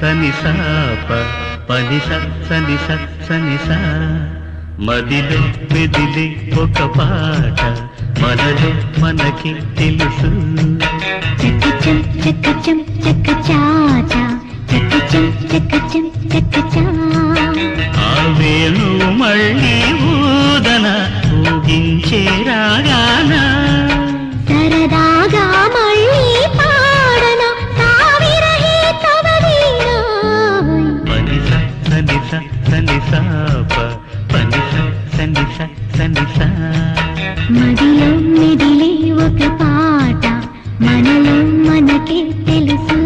సని సాప పని స సని స సని సా మదిలో మెదిలి ఒక పాట మనలో మనకి తెలుసు చక్కచం చక్కచం చక్కచాచా చక్కచం చక్కచం చక్కచా ఆ వేణు మళ్ళీ ఊదన ఊగించే రాగానా సరదాగా మళ్ళీ పాడన సావిరహి తవ వీణా పని స సని స సని సాప పని స సని స సని సా మదిలో మెదిలే ఒక పాట మనలో మనకే తెలుసు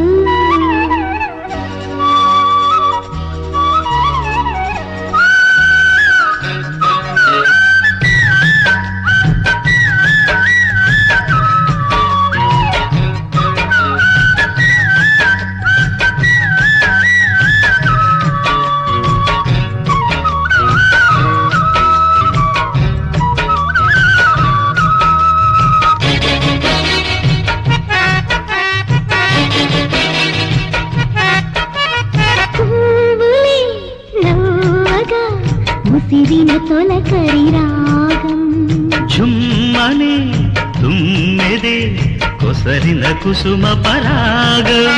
పువ్వులే నవ్వగా ముసిరిన తొలకరి రాగం ఝుమ్మనే తుమ్మెదే కొసరిన కుసుమ పరాగం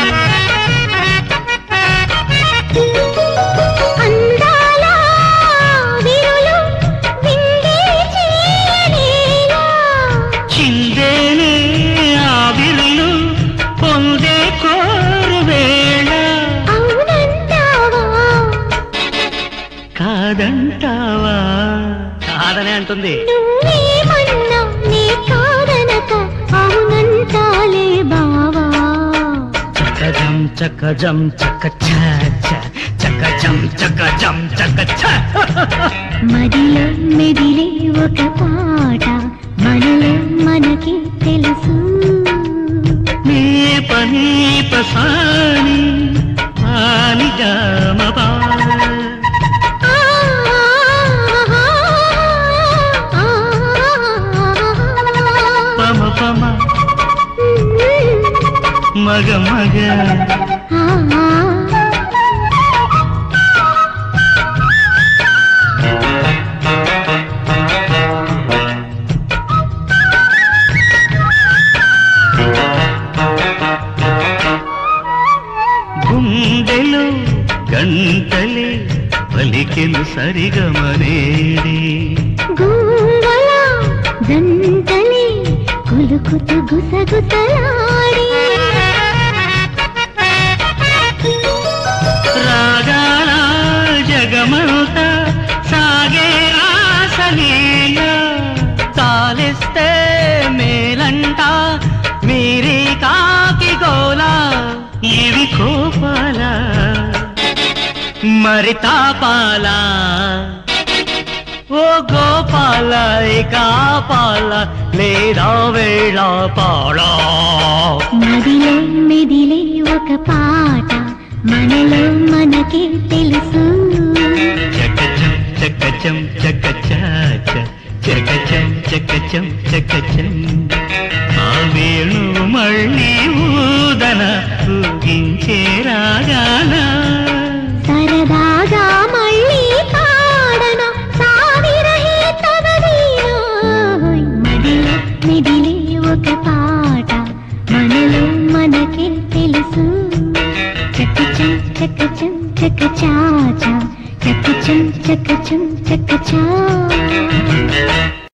అందాల విరులు విందే చేయలేలా చిందేనే ఆవిరులు పొందే కోరు వేళ అవునంటావా కాదంటావా కాదనే అంటుంది నువ్వేమన్నా నీ కాదనక అవునంటాలే బావా చకజం చకజం చక చకజం చకజం చక మదిలో మెదిలే ఒక పాట మనలో మనకి తెలుసు నీ పని పసాని పాని గమ ఆ, ఆ, ఆ, పమ పమ మగ మగ ఆ, ఆ. గుండెలు గంటలే పలికెలు సరిగమనేడి గుంగళ జంటలే కొలుకుతూ గుసగుసలాడి రాగాల జగమంత సాగే ఆసలీల తాలిస్తే మేలంట మీరి కాకి గోల ఇవి కోపాల మరి తాపాల ఓ గోపాల ఇక ఆపాల లేదా వేళ పాడా నదిలో మెదిలే ఒక పాట మనలో మనకి తెలుసు చకచం చకచం చకచాచ చకచం చకచం చకచం ఆ వేణు మళ్ళీ ఊదన ఊగించే రాగాన సరదాగా మళ్ళీ పాడన సావిరహి తవ వీణా. మదిలో మెదిలే ఒక పాట మనలో మనకి తెలుసు చక్కచం చక్కచం చక్కచాచా చక్కచం చక్కచం చక్కచా